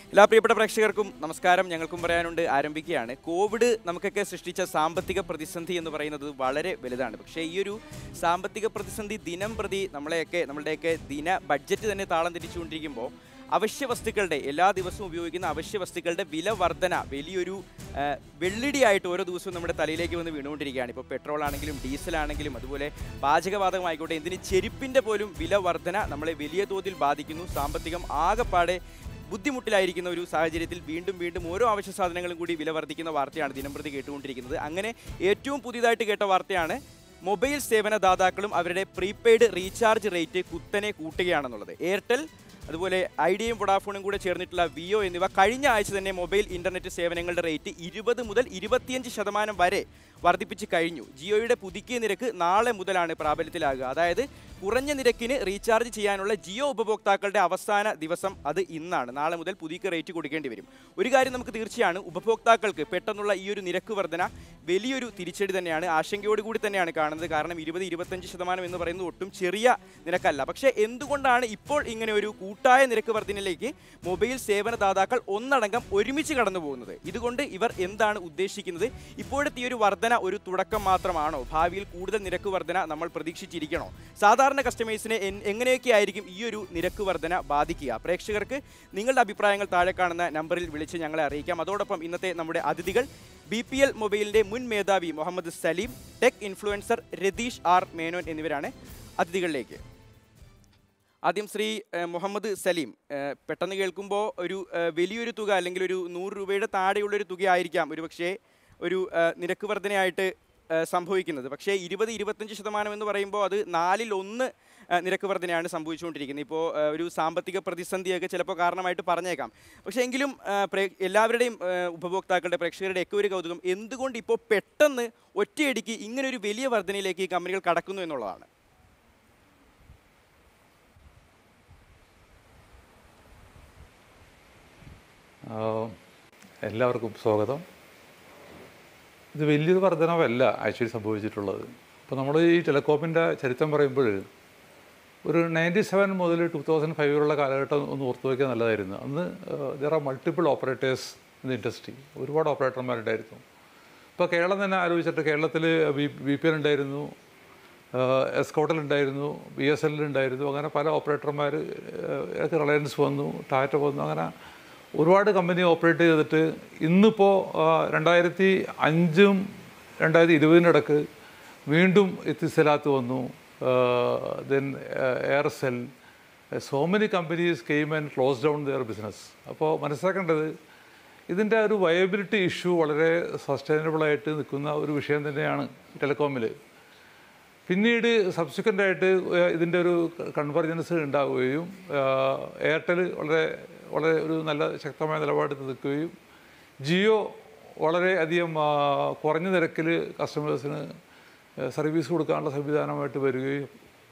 എല്ലാ പ്രിയപ്പെട്ട പ്രേക്ഷകർക്കും നമസ്കാരം ഞങ്ങൾക്കും പറയാനുണ്ട് ആരംഭിക്കുകയാണ് കോവിഡ് നമുക്കൊക്കെ സൃഷ്ടിച്ച സാമ്പത്തിക പ്രതിസന്ധി എന്ന് പറയുന്നത് വളരെ വലുതാണ് പക്ഷേ ഈ ഒരു സാമ്പത്തിക പ്രതിസന്ധി ദിനം പ്രതി നമ്മളെയൊക്കെ നമ്മളുടെയൊക്കെ ദിന ബഡ്ജറ്റ് തന്നെ താളം തിരിച്ചുകൊണ്ടിരിക്കുമ്പോൾ അവശ്യ വസ്തുക്കളുടെ എല്ലാ ദിവസവും ഉപയോഗിക്കുന്ന അവശ്യ വസ്തുക്കളുടെ വില വർധന വലിയൊരു ആ, വെള്ളിടിയായിട്ട് ഓരോ ദിവസവും നമ്മുടെ തലയിലേക്ക് വന്ന് വീണുകൊണ്ടിരിക്കുകയാണ് ഇപ്പോൾ പെട്രോൾ ആണെങ്കിലും ഡീസൽ ആണെങ്കിലും അതുപോലെ പാചകവാതകമായിക്കോട്ടെ എന്തിന് ചെരുപ്പിൻ്റെ പോലും വില വർധന നമ്മളെ വലിയ തോതിൽ ബാധിക്കുന്നു സാമ്പത്തികം ആകെപ്പാടെ ബുദ്ധിമുട്ടിലായിരിക്കുന്ന ഒരു സാഹചര്യത്തിൽ വീണ്ടും വീണ്ടും ഓരോ അവശ്യ സാധനങ്ങളും കൂടി വില വർദ്ധിക്കുന്ന വാർത്തയാണ് ദിനംപ്രതി കേട്ടുകൊണ്ടിരിക്കുന്നത് അങ്ങനെ ഏറ്റവും പുതിയതായിട്ട് കേട്ട വാർത്തയാണ് മൊബൈൽ സേവന ദാതാക്കളും അവരുടെ പ്രീപെയ്ഡ് റീചാർജ് റേറ്റ് കുത്തനെ കൂട്ടുകയാണെന്നുള്ളത് എയർടെൽ അതുപോലെ ഐഡിയയും വൊഡാഫോണും കൂടെ ചേർന്നിട്ടുള്ള വിയോ എന്നിവ കഴിഞ്ഞ ആഴ്ച തന്നെ മൊബൈൽ ഇന്റർനെറ്റ് സേവനങ്ങളുടെ റേറ്റ് ഇരുപത് മുതൽ ഇരുപത്തിയഞ്ച് ശതമാനം വരെ വർദ്ധിപ്പിച്ച് കഴിഞ്ഞു ജിയോയുടെ പുതുക്കിയ നിരക്ക് നാളെ മുതലാണ് പ്രാബല്യത്തിലാകുക അതായത് കുറഞ്ഞ നിരക്കിന് റീചാർജ് ചെയ്യാനുള്ള ജിയോ ഉപഭോക്താക്കളുടെ അവസാന ദിവസം അത് ഇന്നാണ് നാളെ മുതൽ പുതുക്കിയ റേറ്റ് കൊടുക്കേണ്ടി വരും ഒരു കാര്യം നമുക്ക് തീർച്ചയാണ് ഉപഭോക്താക്കൾക്ക് പെട്ടെന്നുള്ള ഈ ഒരു നിരക്ക് വർധന വലിയൊരു തിരിച്ചടി തന്നെയാണ് ആശങ്കയോടുകൂടി തന്നെയാണ് കാണുന്നത് കാരണം ഇരുപത് ഇരുപത്തഞ്ച് ശതമാനം എന്ന് പറയുന്നത് ഒട്ടും ചെറിയ നിരക്കല്ല പക്ഷേ എന്തുകൊണ്ടാണ് ഇപ്പോൾ ഇങ്ങനെ ഒരു കൂട്ടായ നിരക്ക് വർധനയിലേക്ക് മൊബൈൽ സേവന ദാതാക്കൾ ഒന്നടങ്കം ഒരുമിച്ച് കടന്നു പോകുന്നത് ഇതുകൊണ്ട് ഇവർ എന്താണ് ഉദ്ദേശിക്കുന്നത് ഇപ്പോഴത്തെ ഈ ഒരു വർധന ഒരു തുടക്കം മാത്രമാണോ ഭാവിയിൽ കൂടുതൽ നിരക്ക് വർധന നമ്മൾ പ്രതീക്ഷിച്ചിരിക്കണോ സാധാരണ കസ്റ്റമേഴ്സിനെ എൻ- എങ്ങനെയൊക്കെ ആയിരിക്കും ഈ ഒരു നിരക്ക് വർധന ബാധിക്കുക പ്രേക്ഷകർക്ക് നിങ്ങളുടെ അഭിപ്രായങ്ങൾ താഴെ കാണുന്ന നമ്പറിൽ വിളിച്ച് ഞങ്ങളെ അറിയിക്കാം അതോടൊപ്പം ഇന്നത്തെ നമ്മുടെ അതിഥികൾ ബി പി എൽ മൊബൈലിന്റെ മുൻ മേധാവി Muhammad Saleem tech influencer Ratheesh R Menon എന്നിവരാണ് അതിഥികളിലേക്ക് ആദ്യം ശ്രീ ഏഹ്, മുഹമ്മദ് സലീം ഏഹ്, പെട്ടെന്ന് കേൾക്കുമ്പോൾ ഒരു ഏഹ്, വലിയൊരു തുക അല്ലെങ്കിൽ ഒരു നൂറ് രൂപയുടെ താഴെയുള്ളൊരു തുകയായിരിക്കാം ഒരു പക്ഷേ ഒരു ഏഹ്, നിരക്ക് വർധനയായിട്ട് ഏഹ്, സംഭവിക്കുന്നത് പക്ഷേ ഇരുപത് ഇരുപത്തഞ്ച് ശതമാനം എന്ന് പറയുമ്പോൾ അത് നാലിൽ ഒന്ന് ഏഹ്, നിരക്ക് വർധനയാണ് സംഭവിച്ചുകൊണ്ടിരിക്കുന്നത് ഇപ്പോൾ ഏഹ്, ഒരു സാമ്പത്തിക പ്രതിസന്ധിയൊക്കെ ചിലപ്പോൾ കാരണമായിട്ട് പറഞ്ഞേക്കാം പക്ഷേ എങ്കിലും ഏഹ്, പ്രേ- എല്ലാവരുടെയും ഏഹ്, ഉപഭോക്താക്കളുടെ പ്രേക്ഷകരുടെ ഒക്കെ ഒരു കൗതുകം എന്തുകൊണ്ട് ഇപ്പോൾ പെട്ടെന്ന് ഒറ്റയടിക്ക് ഇങ്ങനെ ഒരു വലിയ വർധനയിലേക്ക് ഈ കമ്പനികൾ കടക്കുന്നു എന്നുള്ളതാണ് ആഹ് എല്ലാവർക്കും സ്വാഗതം ഇത് വലിയൊരു വർധനവല്ല ആക്ച്വലി സംഭവിച്ചിട്ടുള്ളത് അപ്പോൾ നമ്മൾ ഈ ടെലികോമിൻ്റെ ചരിത്രം പറയുമ്പോൾ ഒരു നയൻറ്റി സെവൻ മുതൽ ടു തൗസൻഡ് ഫൈവിലുള്ള കാലഘട്ടം ഒന്ന് ഓർത്തു വയ്ക്കാൻ നല്ലതായിരുന്നു അന്ന് there are multiple operators in industry ഒരുപാട് ഓപ്പറേറ്റർമാരുണ്ടായിരുന്നു ഇപ്പോൾ കേരളം തന്നെ ആലോചിച്ചിട്ട് കേരളത്തിൽ ബി ബി പി എൽ ഉണ്ടായിരുന്നു എസ്കോട്ടൽ ഉണ്ടായിരുന്നു ബി എസ് എല്ലിൽ ഉണ്ടായിരുന്നു അങ്ങനെ പല ഓപ്പറേറ്റർമാർ റിലയൻസ് വന്നു ടാറ്റ വന്നു അങ്ങനെ ഒരുപാട് കമ്പനി ഓപ്പറേറ്റ് ചെയ്തിട്ട് ഇന്നിപ്പോൾ രണ്ടായിരത്തി അഞ്ചും രണ്ടായിരത്തി ഇരുപതിനിടക്ക് വീണ്ടും എത്തിസലാത്ത് വന്നു then Aircel so many companies came and close down their business അപ്പോൾ മനസ്സിലാക്കേണ്ടത് ഇതിൻ്റെ ഒരു വയബിലിറ്റി ഇഷ്യൂ വളരെ സസ്റ്റൈനബിൾ ആയിട്ട് നിൽക്കുന്ന ഒരു വിഷയം തന്നെയാണ് ടെലികോമിൽ പിന്നീട് സബ്സിക്വൻ്റ് ആയിട്ട് ഏഹ്, ഇതിൻ്റെ ഒരു കൺവർജൻസ് ഉണ്ടാവുകയും ആഹ്, എയർടെൽ വളരെ വളരെ ഒരു നല്ല ശക്തമായ നിലപാട് നിൽക്കുകയും ജിയോ വളരെ അധികം ആഹ്, കുറഞ്ഞ നിരക്കിൽ കസ്റ്റമേഴ്സിന് ഏഹ്, സർവീസ് കൊടുക്കാനുള്ള സംവിധാനമായിട്ട് വരികയും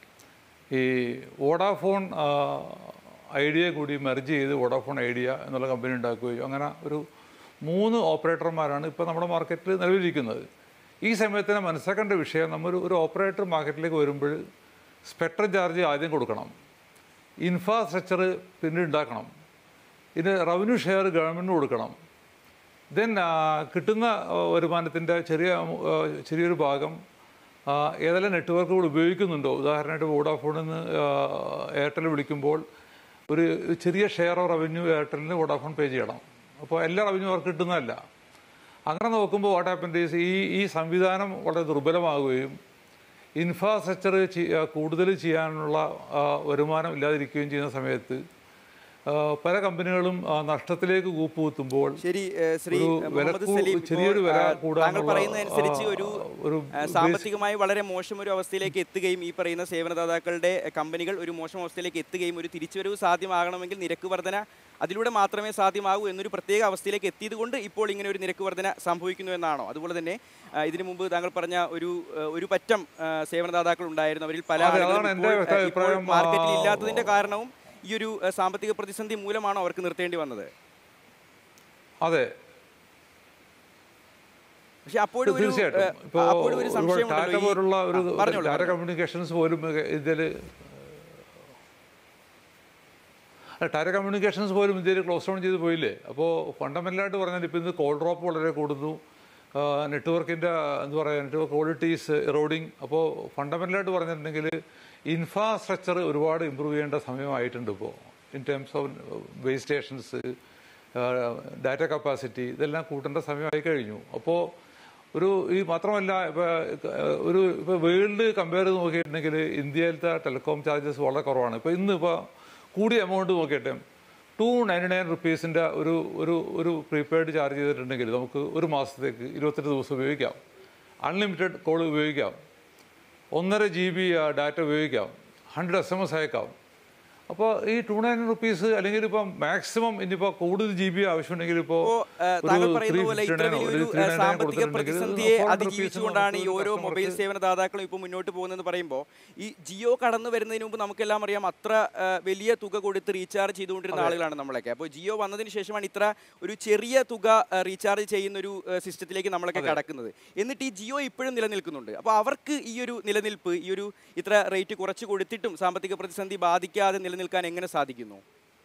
ഈ വോഡാഫോൺ ഐഡിയ കൂടി മെർജ് ചെയ്ത് വോഡാഫോൺ ഐഡിയ എന്നുള്ള കമ്പനി ഉണ്ടാക്കുകയും അങ്ങനെ ഒരു മൂന്ന് ഓപ്പറേറ്റർമാരാണ് ഇപ്പോൾ നമ്മുടെ മാർക്കറ്റിൽ നിലവിലിരിക്കുന്നത് ഈ സമയത്ത് തന്നെ മനസ്സിലാക്കേണ്ട വിഷയം നമ്മൾ ഒരു ഓപ്പറേറ്റർ മാർക്കറ്റിലേക്ക് വരുമ്പോൾ സ്പെക്ട്രം ചാർജ് ആദ്യം കൊടുക്കണം ഇൻഫ്രാസ്ട്രക്ചർ പിന്നീട് ഉണ്ടാക്കണം ഇതിന് റവന്യൂ ഷെയർ ഗവൺമെൻറ്റിന് കൊടുക്കണം ദെൻ കിട്ടുന്ന ആ, വരുമാനത്തിൻ്റെ ചെറിയ ആ, ചെറിയൊരു ഭാഗം ആ, ഏതെല്ലാം നെറ്റ്വർക്കുകൾ ഉപയോഗിക്കുന്നുണ്ടോ ഉദാഹരണമായിട്ട് വോഡാഫോണിൽ നിന്ന് എയർടെൽ വിളിക്കുമ്പോൾ ഒരു ചെറിയ ഷെയർ ഓഫ് റവന്യൂ എയർടെലിന് വോഡാഫോൺ പേ ചെയ്യണം അപ്പോൾ എല്ലാ റവന്യൂ അവർക്ക് കിട്ടുന്നതല്ല അങ്ങനെ നോക്കുമ്പോൾ വാട്ട് ഹാപ്പൻ ഈസ് ഈ ഈ സംവിധാനം വളരെ ദുർബലമാകുകയും ഇൻഫ്രാസ്ട്രക്ചർ കൂടുതൽ ചെയ്യാനുള്ള ആ, വരുമാനം ഇല്ലാതിരിക്കുകയും ചെയ്യുന്ന സമയത്ത് ആ, പല കമ്പനികളും ആ, നഷ്ടത്തിലേക്ക് കൂപ്പുകുത്തുമ്പോൾ ശരി ഏഹ് ശ്രീ ഒരു ഏഹ് വില മുഹമ്മദ് കൂ- സലീം ചെറിയൊരു ഇപ്പോൾ, വില ആ, താങ്കൾ കൂടാനുള്ള, പറയുന്നതനുസരിച്ച് ആ, ഒരു ഒരു ആ, സാമ്പത്തികമായി വളരെ മോശം ഒരു അവസ്ഥയിലേക്ക് എത്തുകയും ഈ പറയുന്ന സേവനദാതാക്കളുടെ എഹ്, കമ്പനികൾ ഒരു മോശം അവസ്ഥയിലേക്ക് എത്തുകയും ഒരു തിരിച്ചുവരവ് സാധ്യമാകണമെങ്കിൽ നിരക്ക് വർധന അതിലൂടെ മാത്രമേ സാധ്യമാകൂ എന്നൊരു പ്രത്യേക അവസ്ഥയിലേക്ക് എത്തിയത് കൊണ്ട് ഇപ്പോൾ ഇങ്ങനെ ഒരു നിരക്ക് വർധന സംഭവിക്കുന്നു എന്നാണോ അതുപോലെ തന്നെ ആ, ഇതിനു മുമ്പ് താങ്കൾ പറഞ്ഞ ഒരു ആ, ഒരു പറ്റം ആ, സേവനദാതാക്കൾ ഉണ്ടായിരുന്നു അവരിൽ പല അതെ, ആളുകളും അതാണ് എൻ്റെ ഇപ്പോൾ, ആ, ഇപ്പോൾ അഭിപ്രായം. മാർക്കറ്റിൽ ആ, ഇല്ലാത്തതിന്റെ കാരണവും ഈ ഒരു ആ, സാമ്പത്തിക പ്രതിസന്ധി മൂലമാണോ അവർക്ക് നിർത്തേണ്ടി വന്നത് അതെ പക്ഷെ അപ്പോഴും ഒരു തീർച്ചയായിട്ടും ഏഹ്, ഇപ്പോൾ അപ്പോഴും ഒരു ഒരുപാട് സംശയമുണ്ടല്ലോ ടാറ്റ ഈ- പോലുള്ള ഒരു ആ, പറഞ്ഞോളൂ, ടാറ്റ പറഞ്ഞോളൂ. കമ്മ്യൂണിക്കേഷൻസ് പോലും ഇതിൽ ടയർ കമ്മ്യൂണിക്കേഷൻസ് പോലും ഇന്ത്യയിൽ ക്ലോസ് ഡൗൺ ചെയ്ത് പോയില്ലേ അപ്പോൾ ഫണ്ടമെൻ്റലായിട്ട് പറഞ്ഞാൽ ഇപ്പോൾ ഇന്ന് കോൾ ഡ്രോപ്പ് വളരെ കൂടുന്നു നെറ്റ്വർക്കിൻ്റെ എന്താ പറയുക നെറ്റ്വർക്ക് ക്വാളിറ്റീസ് ഇറോഡിങ് അപ്പോൾ ഫണ്ടമെൻ്റലായിട്ട് പറഞ്ഞിട്ടുണ്ടെങ്കിൽ ഇൻഫ്രാസ്ട്രക്ചർ ഒരുപാട് ഇമ്പ്രൂവ് ചെയ്യേണ്ട സമയമായിട്ടുണ്ട് ഇപ്പോൾ in terms of base stations data capacity ഇതെല്ലാം കൂട്ടേണ്ട സമയമായി കഴിഞ്ഞു അപ്പോൾ ഒരു ഈ മാത്രമല്ല ഇപ്പോൾ ഒരു ഇപ്പോൾ വേൾഡ് കമ്പയർ ചെയ്ത് നോക്കിയിട്ടുണ്ടെങ്കിൽ ഇന്ത്യയിലത്തെ ടെലികോം ചാർജസ് വളരെ കുറവാണ് ഇപ്പോൾ ഇന്ന് ഇപ്പോൾ കൂടിയ എമൗണ്ട് നോക്കിയിട്ട് ടു നയൻറ്റി നയൻ റുപ്പീസിൻ്റെ ഒരു ഒരു ഒരു പ്രീപെയ്ഡ് ചാർജ് ചെയ്തിട്ടുണ്ടെങ്കിൽ നമുക്ക് ഒരു മാസത്തേക്ക് ഇരുപത്തെട്ട് ദിവസം ഉപയോഗിക്കാം അൺലിമിറ്റഡ് കോൾ ഉപയോഗിക്കാം ഒന്നര ജി ബി ഡാറ്റ ഉപയോഗിക്കാം ഹൺഡ്രഡ് എസ് എം എസ് അയക്കാം അപ്പോൾ ഈ ടു നയൻ റുപ്പീസ് അല്ലെങ്കിൽ ഇപ്പം മാക്സിമം ഇനിയിപ്പോൾ കൂടുതൽ ജി ബി ആവശ്യമുണ്ടെങ്കിൽ ഇപ്പോൾ ഇപ്പോ ഏഹ്, താങ്കൾ പറയുന്ന പോലെ ഇത്ര വലിയൊരു ഏഹ്, സാമ്പത്തിക പ്രതിസന്ധിയെ അതിജീവിച്ചുകൊണ്ടാണ് ഈ ഓരോ മൊബൈൽ സേവന ദാതാക്കളും ഇപ്പോൾ മുന്നോട്ട് പോകുന്നതെന്ന് പറയുമ്പോൾ ഈ ജിയോ കടന്നു വരുന്നതിന് മുമ്പ് നമുക്കെല്ലാം അറിയാം അത്ര ഏഹ്, വലിയ തുക കൊടുത്ത് റീചാർജ് ചെയ്തുകൊണ്ടിരുന്ന ആളുകളാണ് നമ്മളൊക്കെ അപ്പോൾ ജിയോ വന്നതിന് ശേഷമാണ് ഇത്ര ഒരു ചെറിയ തുക ഏഹ്, റീചാർജ് ചെയ്യുന്ന ഒരു ഏഹ്, സിസ്റ്റത്തിലേക്ക് നമ്മളൊക്കെ കടക്കുന്നത് എന്നിട്ട് ഈ ജിയോ ഇപ്പോഴും നിലനിൽക്കുന്നുണ്ട് അപ്പോൾ അവർക്ക് ഈ ഒരു നിലനിൽപ്പ് ഈ ഒരു ഇത്ര റേറ്റ് കുറച്ച് കൊടുത്തിട്ടും സാമ്പത്തിക പ്രതിസന്ധി ബാധിക്കാതെ നിലനിൽക്കാൻ എങ്ങനെ സാധിക്കുന്നു